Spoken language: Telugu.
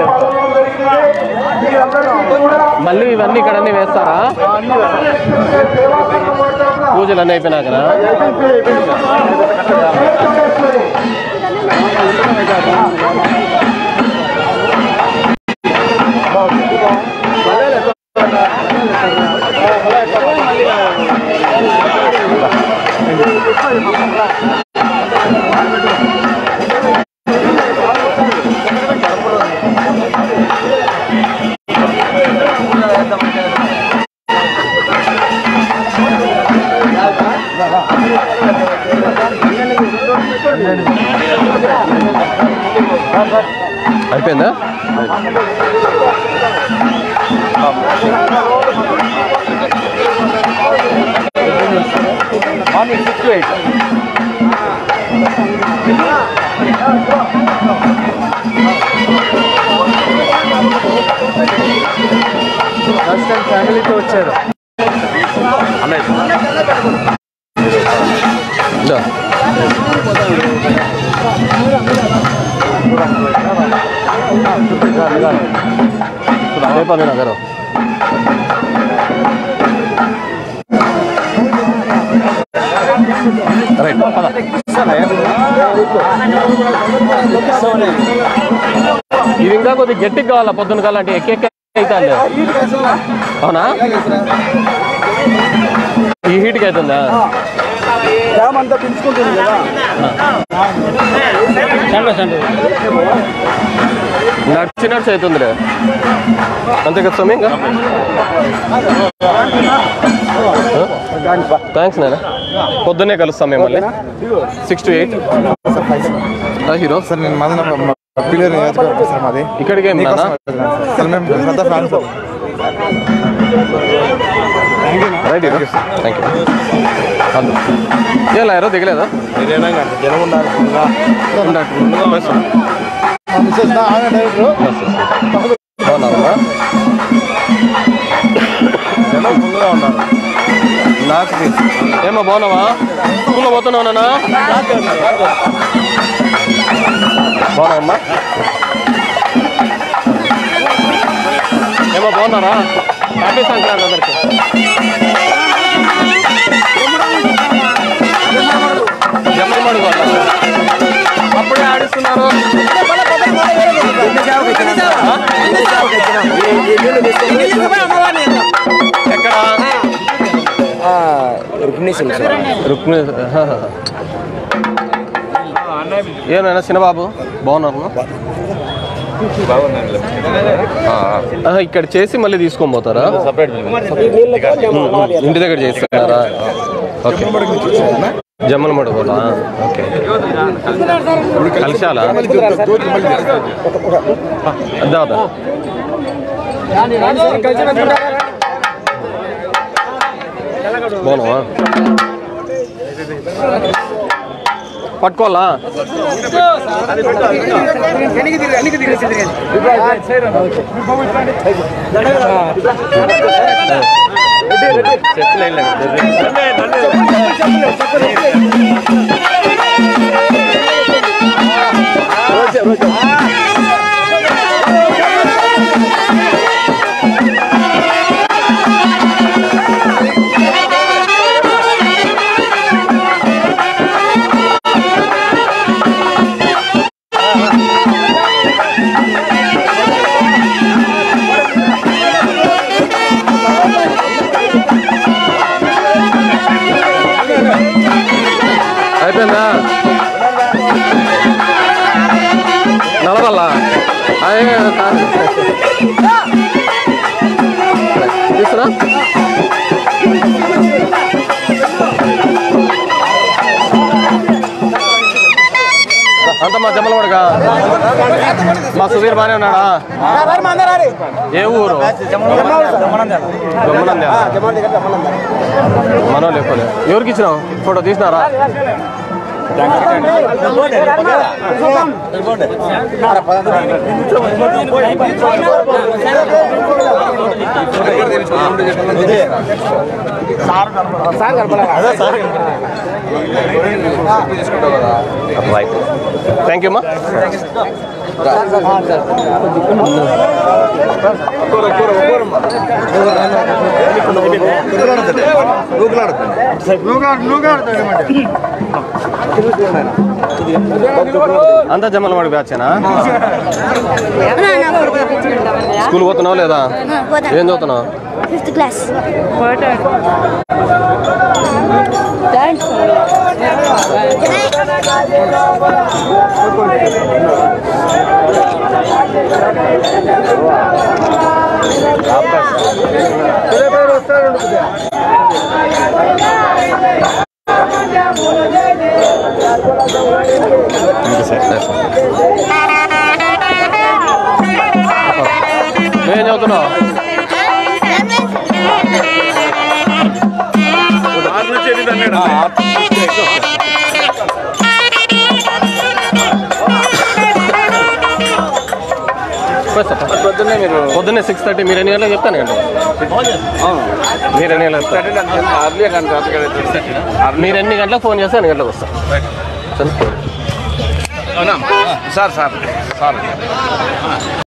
మళ్ళీ ఇవన్నీ ఇక్కడ అన్ని వేస్తారా పూజలు అన్నీ అయిపోయినాకనా అయిపోయిందా morning six to eight first time ఫ్యామిలీతో వచ్చారు ఇదా. అదే పని నగరం రైట్ పద. ఇది ఇంకా కొద్దిగా గట్టిగా కావాలా పొద్దున కావాలంటే ఎక్కెక్క అవుతుంది అవునా ఈ హీట్కి అవుతుందా డ్యామ్ అంతా పిలుచుకుంటుంది కదా నడిచి నడిచి అవుతుందిలే అంతే కదా స్వామి ఇంకా థ్యాంక్స్ నాన్న పొద్దున్నే కలుస్తాం మేము మళ్ళీ six to eight hero sir నేను మాది పిల్లలు నియోజకవర్గం సార్ మాది ఇక్కడికి ఏం నాన్న సార్ మేము పెద్ద fans right hero thank you అందు ఎలా ఎరో దిగలేదా జనం ఉండాలి మిస్సెస్ ఆమె డైరెక్టర్ బాగున్నారా జనం ఫుల్గా ఉన్నారు నాకు తెలుసు. ఏమో బాగున్నావా స్కూల్లో పోతున్నావు నాన్న బాగున్నావమ్మా ఏమో బాగున్నారా హ్యాపీ సంక్రాంతి అందరికి జమ్మడి అప్పుడే ఆడిస్తున్నారు ఎక్కడ రుక్మిణి ఏమైనా చిన్నబాబు బాగున్నారు ఆహా, ఇక్కడ చేసి మళ్ళీ తీసుకొని పోతారా ఉమ్, ఇంటి దగ్గర చేస్తున్నారా ఓకే జమ్మలమడు కూడా ఓకే కలిశాలా అద్దా అద్దా బాగున్నావా పట్టుకోవాలా అయిపోయిందా నడవల్లా అయ్యే కాదు. తీసుకురా అంత మా జమ్మలవాడుగా మా సుధీర్ బాగానే ఉన్నాడా ఏ ఊరు గమ్మనంద్యాల. మనో లేకపోలే ఎవరికి ఇచ్చినావు ఫోటో తీసినారా రైట్ థ్యాంక్ యూ అమ్మా అంతా జమ్మల వాడి బ్యాచేనా స్కూల్ పోతున్నావు లేదా ఏం చదువుతున్నావు ఫిఫ్త్ క్లాస్ ఏం చదువుతున్నావు పొద్దున్నే మీరు పొద్దున్నే సిక్స్ థర్టీ మీరు ఎన్ని గంటలకు చెప్తాను కండి మీరు ఎన్ని గంటలకు వస్తారు? అర్లీ కానీ మీరు ఎన్ని గంటలకు ఫోన్ చేస్తే ఎన్ని గంటలకు వస్తాను సార్ సార్ సార్